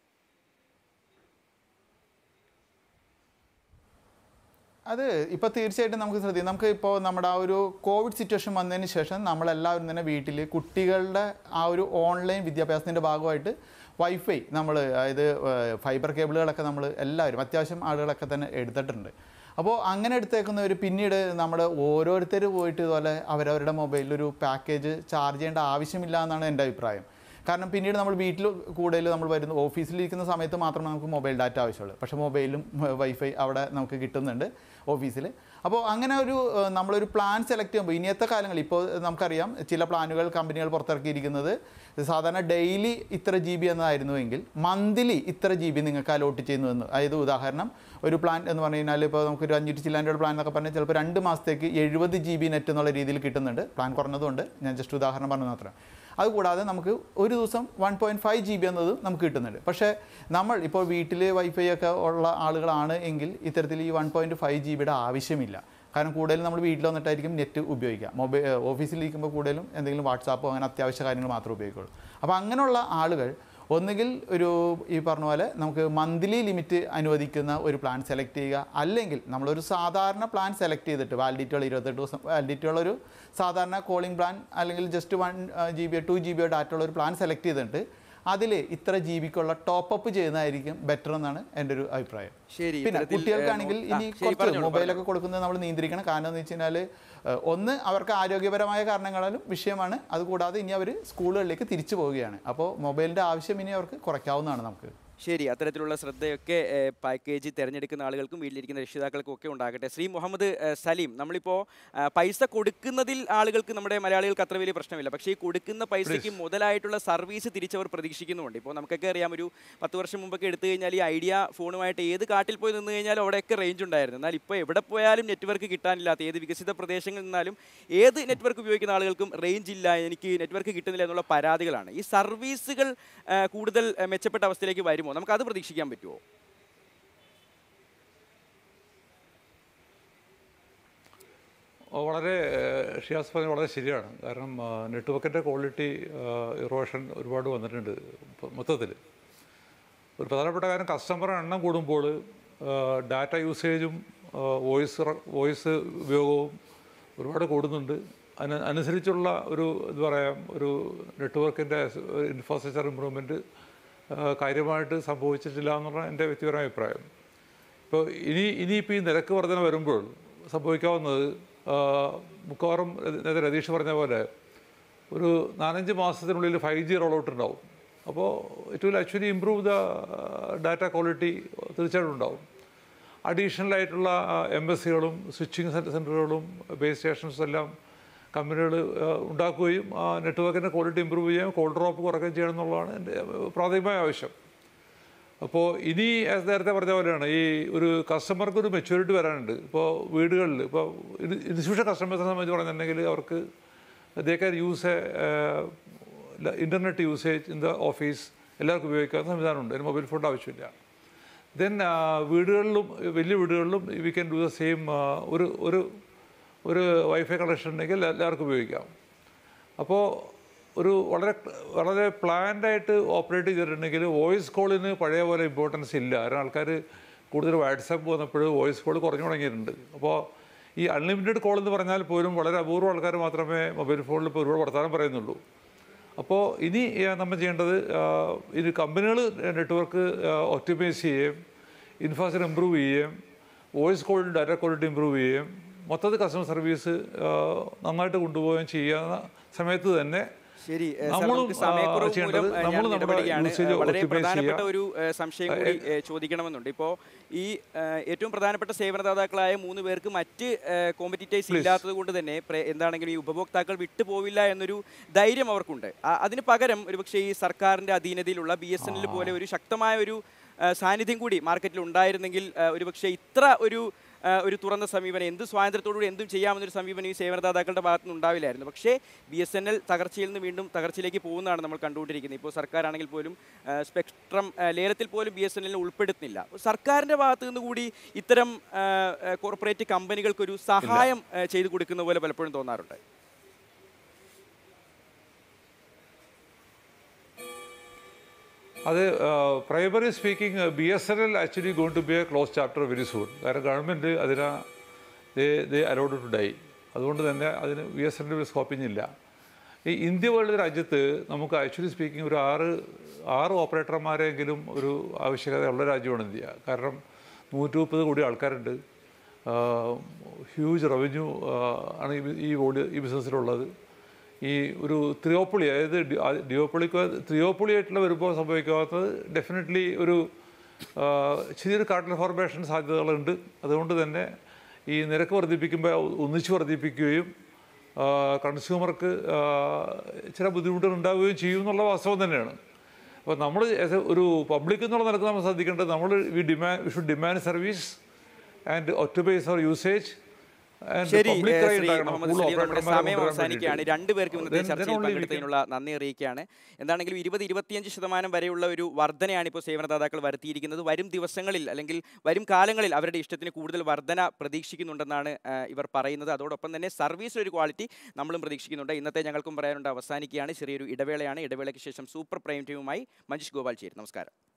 അത് ഇപ്പോൾ തീർച്ചയായിട്ടും നമുക്ക് ശ്രദ്ധിക്കാം നമുക്ക് ഇപ്പോൾ നമ്മുടെ ആ ഒരു കോവിഡ് സിറ്റുവേഷൻ വന്നതിന് ശേഷം നമ്മളെല്ലാവരും തന്നെ വീട്ടിൽ കുട്ടികളുടെ ആ ഒരു ഓൺലൈൻ വിദ്യാഭ്യാസത്തിൻ്റെ ഭാഗമായിട്ട് വൈഫൈ നമ്മൾ അതായത് ഫൈബർ കേബിളുകളൊക്കെ നമ്മൾ എല്ലാവരും അത്യാവശ്യം ആളുകളൊക്കെ തന്നെ എടുത്തിട്ടുണ്ട് അപ്പോൾ അങ്ങനെ എടുത്തേക്കുന്നവർ പിന്നീട് നമ്മൾ ഓരോരുത്തർ പോയിട്ട് ഇതുപോലെ അവരവരുടെ മൊബൈലിൽ ഒരു പാക്കേജ് ചാർജ് ചെയ്യേണ്ട ആവശ്യമില്ല എന്നാണ് എൻ്റെ അഭിപ്രായം കാരണം പിന്നീട് നമ്മൾ വീട്ടിൽ കൂടുതൽ നമ്മൾ വരുന്ന ഓഫീസിലിരിക്കുന്ന സമയത്ത് മാത്രമേ നമുക്ക് മൊബൈൽ ഡാറ്റ ആവശ്യമുള്ളൂ പക്ഷേ മൊബൈലും വൈഫൈ അവിടെ നമുക്ക് കിട്ടുന്നുണ്ട് ഓഫീസിൽ അപ്പോൾ അങ്ങനെ ഒരു ഏഹ്, നമ്മളൊരു പ്ലാൻ സെലക്ട് ചെയ്യുമ്പോൾ ഇനിയത്തെ കാലങ്ങളിൽ ഇപ്പോൾ നമുക്കറിയാം ചില പ്ലാനുകൾ കമ്പനികൾ പുറത്തിറക്കിയിരിക്കുന്നത് സാധാരണ ഡെയിലി ഇത്ര ജി ബി എന്നതായിരുന്നുവെങ്കിൽ മന്ത്ലി ഇത്ര ജി ബി നിങ്ങൾക്ക് അലോട്ട് ചെയ്യുന്നു എന്ന് അതായത് ഉദാഹരണം ഒരു പ്ലാൻ എന്ന് പറഞ്ഞു കഴിഞ്ഞാൽ ഇപ്പോൾ നമുക്കൊരു അഞ്ഞൂറ്റി ചില്ലാൻ്റെ പ്ലാൻ എന്നൊക്കെ പറഞ്ഞാൽ ചിലപ്പോൾ രണ്ട് മാസത്തേക്ക് എഴുപത് ജി ബി നെറ്റ് എന്നുള്ള രീതിയിൽ കിട്ടുന്നുണ്ട് പ്ലാൻ കുറഞ്ഞതുകൊണ്ട് ഞാൻ ജസ്റ്റ് ഉദാഹരണം പറഞ്ഞു മാത്രം അതുകൂടാതെ നമുക്ക് ഒരു ദിവസം one point five G B എന്നതും നമുക്ക് കിട്ടുന്നുണ്ട് പക്ഷേ നമ്മൾ ഇപ്പോൾ വീട്ടിൽ വൈഫൈ ഒക്കെ ഉള്ള ആളുകളാണ് എങ്കിൽ ഇത്തരത്തിൽ ഈ വൺ പോയിൻറ്റ് ഫൈവ് ജി ബിയുടെ ആവശ്യമില്ല കാരണം കൂടുതലും നമ്മൾ വീട്ടിൽ വന്നിട്ടായിരിക്കും നെറ്റ് ഉപയോഗിക്കുക മൊബൈൽ ഓഫീസിലിരിക്കുമ്പോൾ കൂടുതലും എന്തെങ്കിലും വാട്സാപ്പോ അങ്ങനെ അത്യാവശ്യ കാര്യങ്ങൾ മാത്രമേ ഉപയോഗിക്കുള്ളൂ അപ്പോൾ അങ്ങനെയുള്ള ആളുകൾ ഒന്നുകിൽ ഒരു ഈ പറഞ്ഞ പോലെ നമുക്ക് മന്ത്ലി ലിമിറ്റ് അനുവദിക്കുന്ന ഒരു പ്ലാൻ സെലക്ട് ചെയ്യുക അല്ലെങ്കിൽ നമ്മളൊരു സാധാരണ പ്ലാൻ സെലക്ട് ചെയ്തിട്ട് വാലിഡിറ്റിയുള്ള ഇരുപത്തെട്ട് ദിവസം വാലിഡിറ്റിയുള്ള ഒരു സാധാരണ കോളിംഗ് പ്ലാൻ അല്ലെങ്കിൽ just one G B two G ബിയോ ഡാറ്റ ഉള്ള ഒരു പ്ലാൻ സെലക്ട് ചെയ്തിട്ട് അതിൽ ഇത്ര ജി ബിക്കുള്ള ടോപ്പ് അപ്പ് ചെയ്യുന്നതായിരിക്കും ബെറ്റർ എന്നാണ് എൻ്റെ ഒരു അഭിപ്രായം ശരി പിന്നെ ഇത്തരത്തിൽ, കുട്ടികൾക്കാണെങ്കിൽ ഏഹ്, ഇനി ആ, ശരി, കുറച്ച് പറഞ്ഞോളൂ, മൊബൈലൊക്കെ കൊടുക്കുന്നത് നമ്മൾ നിയന്ത്രിക്കണം കാരണം എന്ന് വെച്ച് കഴിഞ്ഞാൽ ഒന്ന് അവർക്ക് ആരോഗ്യപരമായ കാരണങ്ങളാലും വിഷയമാണ് അതുകൂടാതെ ഇനി അവർ സ്കൂളുകളിലേക്ക് തിരിച്ചു പോവുകയാണ് അപ്പോൾ മൊബൈലിൻ്റെ ആവശ്യം ഇനി അവർക്ക് കുറയ്ക്കാവുന്നതാണ് നമുക്ക് ശരി അത്തരത്തിലുള്ള ശ്രദ്ധയൊക്കെ ഏഹ്, പാക്കേജ് തിരഞ്ഞെടുക്കുന്ന ആളുകൾക്കും വീട്ടിലിരിക്കുന്ന രക്ഷിതാക്കൾക്കും ഒക്കെ ഉണ്ടാകട്ടെ ശ്രീ മുഹമ്മദ് ഏഹ്, സലീം നമ്മളിപ്പോൾ ഏഹ്, പൈസ കൊടുക്കുന്നതിൽ ആളുകൾക്ക് നമ്മുടെ മലയാളികൾക്ക് അത്ര വലിയ പ്രശ്നമില്ല പക്ഷേ ഈ കൊടുക്കുന്ന പൈസയ്ക്ക് മുതലായിട്ടുള്ള സർവീസ് തിരിച്ചവർ പ്രതീക്ഷിക്കുന്നുണ്ട് ഇപ്പോൾ നമുക്കൊക്കെ അറിയാം ഒരു പത്ത് വർഷം മുമ്പൊക്കെ എടുത്തു കഴിഞ്ഞാൽ ഈ ഐഡിയ ഫോണുമായിട്ട് ഏത് കാട്ടിൽ പോയി നിന്ന് കഴിഞ്ഞാലും അവിടെയൊക്കെ റേഞ്ച് ഉണ്ടായിരുന്നു എന്നാൽ ഇപ്പോൾ എവിടെ പോയാലും നെറ്റ്വർക്ക് കിട്ടാനില്ലാത്ത ഏത് വികസിത പ്രദേശങ്ങളിൽ നിന്നാലും ഏത് നെറ്റ്വർക്ക് ഉപയോഗിക്കുന്ന ആളുകൾക്കും റേഞ്ച് ഇല്ല എനിക്ക് നെറ്റ്വർക്ക് കിട്ടുന്നില്ല എന്നുള്ള പരാതികളാണ് ഈ സർവീസുകൾ ആ, കൂടുതൽ ആ, മെച്ചപ്പെട്ട അവസ്ഥയിലേക്ക് വരുമോ നമുക്ക് അത് പ്രതീക്ഷിക്കാൻ പറ്റുമോ ഓ, വളരെ ഏഹ്, ഷിയാസ് പറഞ്ഞ വളരെ ശരിയാണ് കാരണം നെറ്റ്വർക്കിൻ്റെ ക്വാളിറ്റി ഇറോഷൻ ഒരുപാട് വന്നിട്ടുണ്ട് മൊത്തത്തിൽ ഒരു പ്രധാനപ്പെട്ട കാര്യം കസ്റ്റമർ എണ്ണം കൂടുമ്പോൾ ഡാറ്റ യൂസേജും വോയിസ് വോയിസ് ഉപയോഗവും ഒരുപാട് കൂടുന്നുണ്ട് അതിന് അനുസരിച്ചുള്ള ഒരു എന്താ പറയുക ഒരു നെറ്റ്വർക്കിൻ്റെ ഇൻഫ്രാസ്ട്രക്ചർ ഇമ്പ്രൂവ്മെൻറ്റ് കാര്യമായിട്ട് സംഭവിച്ചിട്ടില്ല എന്നുള്ള എൻ്റെ വ്യക്തിപരമായ അഭിപ്രായം ഇപ്പോൾ ഇനി ഇനിയിപ്പോൾ ഈ നിരക്ക് വർധന വരുമ്പോൾ സംഭവിക്കാവുന്നത് ആ, മിക്കവാറും നേരത്തെ രതീഷ് പറഞ്ഞ പോലെ ഒരു നാലഞ്ച് മാസത്തിനുള്ളിൽ ഫൈവ് ജി റോൾ ഔട്ട് ഉണ്ടാവും അപ്പോൾ it will actually improve the data quality തീർച്ചയായിട്ടും ഉണ്ടാവും അഡീഷണൽ ആയിട്ടുള്ള എം എസ് സികളും സ്വിച്ചിങ് സെൻറ്ററുകളും ബേസ് സ്റ്റേഷൻസും എല്ലാം കമ്പനികൾ ഉണ്ടാക്കുകയും ആ നെറ്റ്വർക്കിൻ്റെ ക്വാളിറ്റി ഇമ്പ്രൂവ് ചെയ്യുകയും കോൾ ഡ്രോപ്പ് കുറയ്ക്കുകയും ചെയ്യണം എന്നുള്ളതാണ് എൻ്റെ പ്രാഥമികമായ ആവശ്യം അപ്പോൾ ഇനി as നേരത്തെ പറഞ്ഞ പോലെയാണ് ഈ ഒരു കസ്റ്റമർക്ക് ഒരു മെച്യൂരിറ്റി വരാനുണ്ട് ഇപ്പോൾ വീടുകളിൽ ഇപ്പോൾ ഇൻസ്റ്റിറ്റ്യൂഷൻ കസ്റ്റമേഴ്സിനെ സംബന്ധിച്ച് പറഞ്ഞിട്ടുണ്ടെങ്കിൽ അവർക്ക് they can use a internet usage in the office എല്ലാവർക്കും ഉപയോഗിക്കാവുന്ന സംവിധാനമുണ്ട് അതിന് മൊബൈൽ ഫോണിൻ്റെ ആവശ്യമില്ല ദെൻ വീടുകളിലും വലിയ വീടുകളിലും we can do the same ഒരു ഒരു ഒരു വൈഫൈ കണക്ഷൻ ഉണ്ടെങ്കിൽ എല്ലാവർക്കും ഉപയോഗിക്കാം അപ്പോൾ ഒരു വളരെ വളരെ പ്ലാൻഡ് ആയിട്ട് ഓപ്പറേറ്റ് ചെയ്തിട്ടുണ്ടെങ്കിൽ വോയിസ് കോളിന് പഴയ പോലെ ഇമ്പോർട്ടൻസ് ഇല്ല കാരണം ആൾക്കാർ കൂടുതൽ വാട്സാപ്പ് വന്നപ്പോൾ വോയിസ് കോൾ കുറഞ്ഞു തുടങ്ങിയിട്ടുണ്ട് അപ്പോൾ ഈ അൺലിമിറ്റഡ് കോൾ എന്ന് പറഞ്ഞാൽ പോലും വളരെ അപൂർവം ആൾക്കാർ മാത്രമേ മൊബൈൽ ഫോണിൽ ഇപ്പോൾ ഒരുപാട് വർത്തമാനം പറയുന്നുള്ളൂ അപ്പോൾ ഇനി ആ, നമ്മൾ ചെയ്യേണ്ടത് ആ, ഇത് കമ്പനികൾ നെറ്റ്വർക്ക് ഒപ്റ്റിമൈസ് ചെയ്യുകയും ഇൻഫ്രാസ്ട്രക്ചർ ഇമ്പ്രൂവ് ചെയ്യുകയും voice call data quality improve ചെയ്യുകയും മൊത്തത്തിൽ കസ്റ്റമർ സർവീസ് ആ, നന്നായിട്ട് കൊണ്ടുപോവുകയും ചെയ്യുന്ന സമയത്ത് തന്നെ ശരി ഏ, സാർ, നമ്മളും, നമുക്ക് സമയക്കുറവ് ആ, ചെയ്യേണ്ടത് മൂലം, ഏ, ഞാൻ നമ്മളും നമ്മുടെ ഇടപെടുകയാണ്. usage ഏ, വളരെ optimize പ്രധാനപ്പെട്ട ചെയ്യുക. ഒരു ഏ, സംശയം കൂടി ഏ, ചോദിക്കണമെന്നുണ്ട് ഇപ്പോൾ ഈ ഏ, ഏറ്റവും പ്രധാനപ്പെട്ട സേവനദാതാക്കളായ മൂന്ന് പേർക്ക് മറ്റ് കോമ്പറ്റീറ്റേഴ്സ് ഇല്ലാത്തത് കൊണ്ട് തന്നെ പ്ര- എന്താണെങ്കിലും ഈ ഉപഭോക്താക്കൾ വിട്ടുപോവില്ല എന്നൊരു ധൈര്യം അവർക്കുണ്ട് ആ, അതിന് പകരം ഒരുപക്ഷെ ഈ സർക്കാരിന്റെ അധീനതയിലുള്ള ബി എസ് എൻ എൽ പോലെ ഒരു ശക്തമായ ഒരു ആ, സാന്നിധ്യം കൂടി മാർക്കറ്റിൽ ഉണ്ടായിരുന്നെങ്കിൽ ആ, ഒരുപക്ഷെ ഇത്ര ഒരു ആ, ഒരു തുറന്ന സമീപനം എന്ത് സ്വാതന്ത്ര്യത്തോടുകൂടി എന്തും ചെയ്യാമെന്നൊരു സമീപനം ഈ സേവനദാതാക്കളുടെ ഭാഗത്ത് നിന്ന് ഉണ്ടാവില്ലായിരുന്നു പക്ഷേ ബി എസ് എൻ എൽ തകർച്ചയിൽ നിന്ന് വീണ്ടും തകർച്ചയിലേക്ക് പോകുന്നതാണ് നമ്മൾ കണ്ടുകൊണ്ടിരിക്കുന്നത് ഇപ്പോൾ സർക്കാരാണെങ്കിൽ പോലും ആ, സ്പെക്ട്രം ആ, ലേലത്തിൽ പോലും ബി എസ് എൻ എല്ലിനെ ഉൾപ്പെടുത്തുന്നില്ല അപ്പോൾ സർക്കാരിൻ്റെ ഭാഗത്ത് നിന്ന് കൂടി ഇത്തരം ആ, ആ, കോർപ്പറേറ്റ് കമ്പനികൾക്കൊരു സഹായം ആ, ചെയ്തു കൊടുക്കുന്ന പോലെ പലപ്പോഴും തോന്നാറുണ്ട് അത് primary speaking B S N L actually going to be a close chapter very soon കാരണം ഗവൺമെൻറ് അതിനെ they they allowed to die അതുകൊണ്ട് തന്നെ അതിന് B S N L scoping ഇല്ല ഈ ഇന്ത്യ പോലുള്ള രാജ്യത്ത് നമുക്ക് ആക്ച്വലി സ്പീക്കിംഗ് ഒരു ആറ് ആറ് ഓപ്പറേറ്റർമാരെങ്കിലും ഒരു ആവശ്യകത ഉള്ള രാജ്യമാണ് ഇന്ത്യ കാരണം നൂറ്റി മുപ്പത് കോടി ആൾക്കാരുണ്ട് ഹ്യൂജ് റവന്യൂ ആണ് ഈ- ഈ ബോഡി ഈ ബിസിനസ്സിലുള്ളത് ഈ ഒരു ത്രിയോപ്പൊളി അതായത് ഡി- ആ ഡിയോപ്പൊളിക്ക് ത്രിയോപ്പൊളി ആയിട്ടുള്ള വരുമ്പോൾ സംഭവിക്കാത്തത് ഡെഫിനറ്റ്ലി ഒരു ആ, ചെറിയൊരു കാർട്ടൽ ഫോർമേഷൻ സാധ്യതകളുണ്ട് അതുകൊണ്ട് തന്നെ ഈ നിരക്ക് വർദ്ധിപ്പിക്കുമ്പോൾ ഒന്നിച്ച് വർദ്ധിപ്പിക്കുകയും ആ, കൺസ്യൂമർക്ക് ആ, ചില ബുദ്ധിമുട്ടുകൾ ഉണ്ടാവുകയും ചെയ്യും എന്നുള്ള വാസ്തവം തന്നെയാണ് അപ്പോൾ നമ്മൾ as a ഒരു പബ്ലിക് എന്നുള്ള നിലക്ക് നമ്മൾ ശ്രദ്ധിക്കേണ്ടത് നമ്മൾ we demand we should demand service and otherwise our usage ശരി ഏ, ശ്രീ മുഹമ്മദ് സലീം നമ്മുടെ സമയം അവസാനിക്കുകയാണ് രണ്ടുപേർക്കും ഇന്നത്തെ ചർച്ചയിൽ പങ്കെടുത്തതിനുള്ള നന്ദി അറിയിക്കുകയാണ് എന്താണെങ്കിലും ഇരുപത് ഇരുപത്തിയഞ്ച് ശതമാനം വരെയുള്ള ഒരു വർധനയാണ് ഇപ്പോൾ സേവനദാതാക്കൾ വരുത്തിയിരിക്കുന്നത് വരും ദിവസങ്ങളിൽ അല്ലെങ്കിൽ വരും കാലങ്ങളിൽ അവരുടെ ഇഷ്ടത്തിന് കൂടുതൽ വർധന പ്രതീക്ഷിക്കുന്നുണ്ടെന്നാണ് ആ, ഇവർ പറയുന്നത് അതോടൊപ്പം തന്നെ സർവീസ് ഒരു ക്വാളിറ്റി നമ്മളും പ്രതീക്ഷിക്കുന്നുണ്ട് ഇന്നത്തെ ഞങ്ങൾക്കും പറയാനുണ്ട് അവസാനിക്കുകയാണ് ചെറിയൊരു ഇടവേളയാണ് ഇടവേളയ്ക്ക് ശേഷം സൂപ്പർ പ്രൈം ടീമുമായി മഞ്ജുഷ് ഗോപാൽ ചേരും നമസ്കാരം